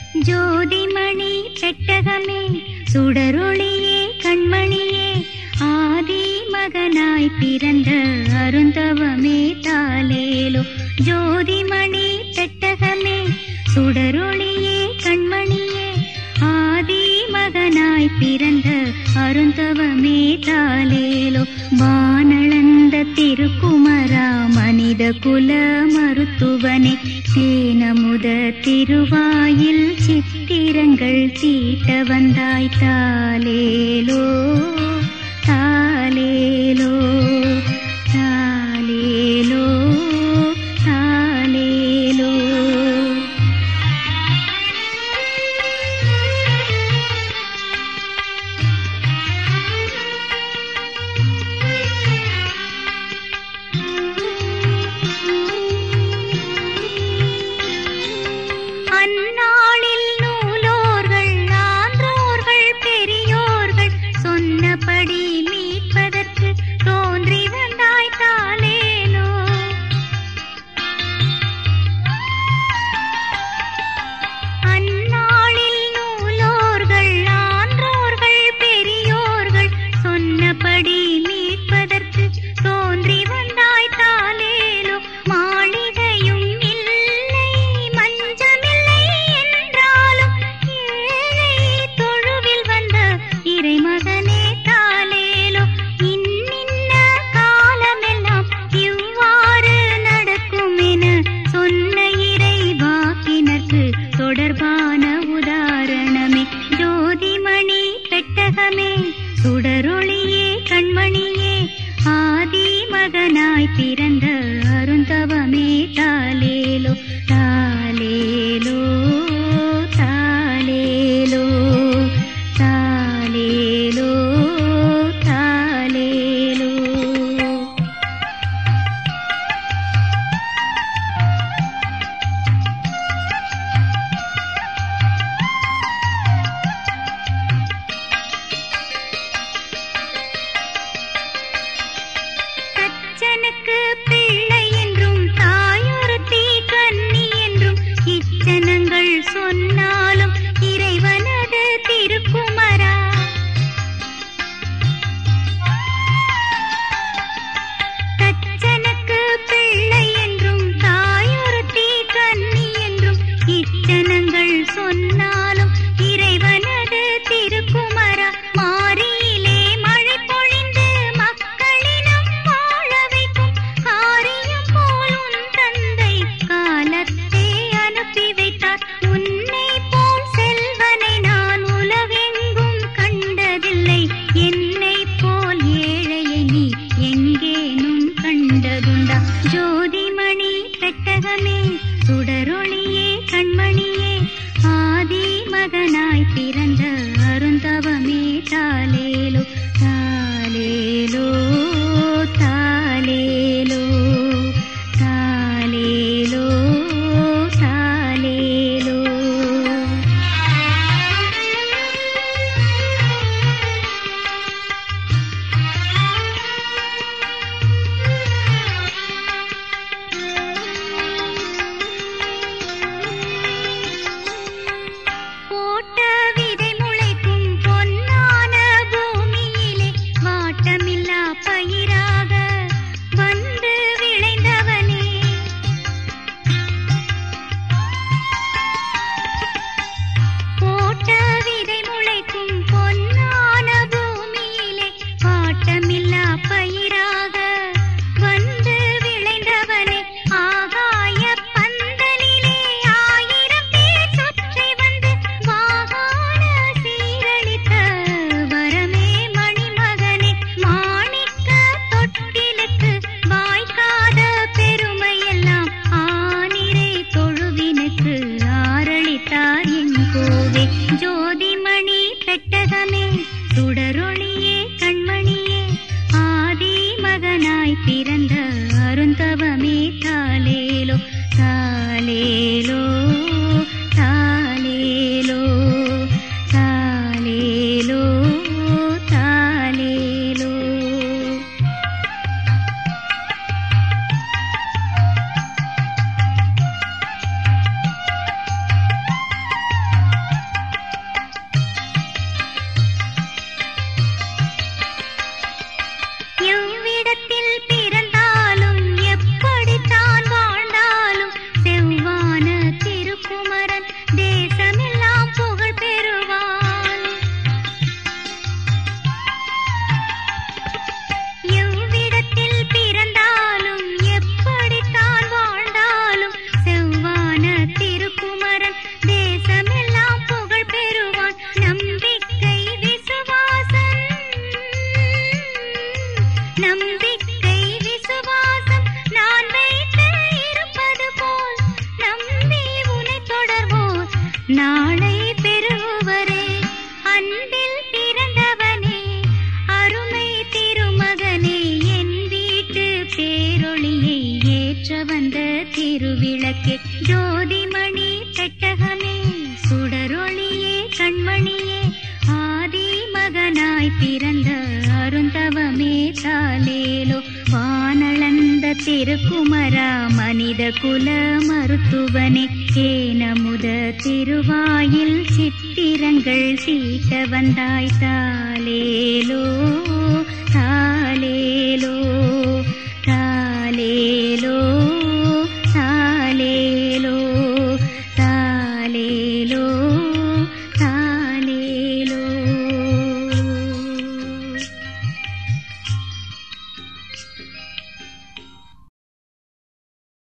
ஜோதிமணி பெட்டகமே சுடரொளியே கண்மணியே ஆதி மகனாய் பிறந்த அருந்தவமே தாலேலோ ஜோதிமணி பெட்டகமே சுடரொளியே கண்மணியே ஆதி மகனாய் பிறந்த அருந்தவமே தாலேலோ வானளந்த திருக்குமரா மனித குல மருத்துவனே தேனமுத திருவாயில் சித்திரங்கள் தீட்ட வந்தாய் தாலேலோ தாலேலோ தாலேலோ தாலேலோ அந்நாளில் நூலோர்கள் ஆன்றோர்கள் பெரியோர்கள் சொன்னபடி மீட்பதற்கு தோன்றி வந்தாய் தாலேலோ அந்நாளில் நூலோர்கள் ஆன்றோர்கள் பெரியோர்கள் சொன்னபடி மீட்பதற்கு தோன்றி வந்தாய் தாலேலோ மாளிகையும் இல்லை மஞ்சமில்லை என்றாலும் ஏழை தொழுவில் வந்த இறைமகனே தாலேலோ இன்னின்ன காலமெல்லாம் இவ்வாறு நடக்கும் என சொன்ன இறை வாக்கினருக்கு தொடர்பான உதாரணமே ஜோதிமணி பெட்டகமே சுடரொளியே கண்மணியே ஆதி மகனாய் பிறந்த அருந்தவமே தாலேலோ தாலேலோ தாலேலோ தாலேலோ தாலேலோ தச்சனுக்கு பிள்ளை என்றும் தாயொருத்தி கன்னி என்றும் இச்சனங்கள் சொன்னாலும் இறைவனது திருக்குமரா தச்சனுக்கு பிள்ளை என்றும் தாயொருத்தி கன்னி என்றும் இச்சனங்கள் சொன்னாலும் இறைவனது திருக்குமரா மாறியிலே மழை பொழிந்து மக்களினம் வாழ வைக்கும் காரியம் போல் உன் தந்தை காலத்தே அனுப்பி வைத்தார் உன்னை போல் செல்வனை நான் உலகெங்கும் கண்டதில்லை என்னை போல் ஏழையை நீ எங்கேனும் கண்டதுண்டா ஜோதிமணி பெட்டகமே சுடரொளியே கண்மணியே ஆதி மகனாய் பிறந்த அருந்தவமே தாலேலோ தாலேலோ தாலேலோ தாலேலோ தாலேலோ போட்ட விதை முளைக்கும் பொன்னான பூமியிலே வாட்டமில்லா பயிராக வந்து விளைந்தவனே போட்ட விதை முளைக்கும் பொன்னான பூமியிலே வாட்டமில்லா பயிராக வந்து விளைந்தவனே ஆகாய பந்தலிலே ஆயிரம் பேர் சுற்றி வந்து வாகான சீரழித்த வரமே மணிமகனே மாணிக்க தொட்டிலுக்கு வாய்க்காத பெருமையெல்லாம் ஆனிரை தொழுவினுக்கு ஆரளித்தார் என் கோவே ஜோதிமணி பெட்டகமே சுடரொளியே கண்மணியே ஆதி மகனாய் பிறந்த அருந்தவமே தாலேலோ தாலேலோ தாலேலோ தாலேலோ தாலேலோ நாளை பெறுவரே அன்பில் பிறந்தவனே அருமை திருமகனே என் வீட்டு பேரொளியை ஏற்ற வந்த திருவிளக்கே ஜோதிமணி பெட்டகமே சுடரொளியே கண்மணியே ஆதி மகனாய் பிறந்த அருந்தவமே தாலேலோ வானளந்த திருக்குமரா மனித குல மருத்துவனே ஏனமுத திருவாயில் சித்திரங்கள் தீட்ட வந்தாய் தாலேலோ தாலேலோ தாலேலோ தாலேலோ தாலேலோ தாலேலோ